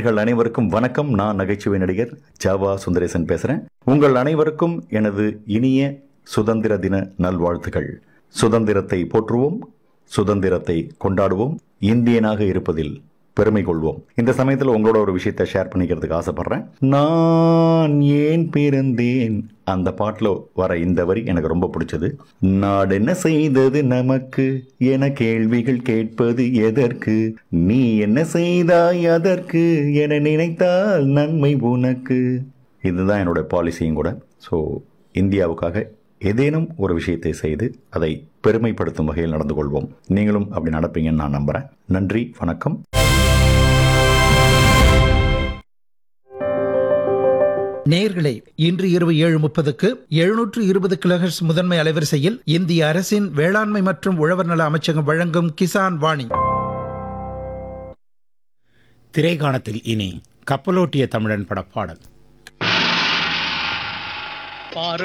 நேர்கள் அனைவருக்கும் வணக்கம் நான் நகைச்சுவை நடிகர் ஜாவா சுந்தரேசன் பேசுறேன் உங்கள் அனைவருக்கும் எனது இனிய சுதந்திர தின நல்வாழ்த்துக்கள் சுதந்திரத்தை போற்றுவோம் சுதந்திரத்தை கொண்டாடுவோம் இந்தியனாக இருப்பதில் பெருமை கொள்வோம் இந்த சமயத்தில் உங்களோட ஒரு விஷயத்தை ஷேர் பண்ணிக்கிறதுக்கு ஆசைப்படுறேன் நான் ஏன் பிறந்தேன் அந்த பாட்டில் வர இந்த வரி எனக்கு ரொம்ப பிடிச்சது நாடு என்ன செய்தது நமக்கு என கேள்விகள் கேட்பது எதற்கு நீ என்ன செய்தாய் அதற்கு என நினைத்தால் நன்மை உனக்கு இதுதான் என்னோட பாலிசியும் கூட ஸோ இந்தியாவுக்காக ஏதேனும் ஒரு விஷயத்தை செய்து அதை பெருமைப்படுத்தும் வகையில் நடந்து கொள்வோம் நீங்களும் அப்படி நடப்பீங்கன்னு நான் நம்புகிறேன் நன்றி வணக்கம் நேயர்களே இன்று இரவு ஏழு முப்பதுக்கு எழுநூற்று இருபது கிலோஹெர்ட்ஸ் முதன்மை அலைவரிசையில் இந்திய அரசின் வேளாண்மை மற்றும் உழவர் நல அமைச்சகம் வழங்கும் கிசான் வாணி திரைகாணத்தில் இனி கப்பலோட்டிய தமிழன் பட பாடல் பாரு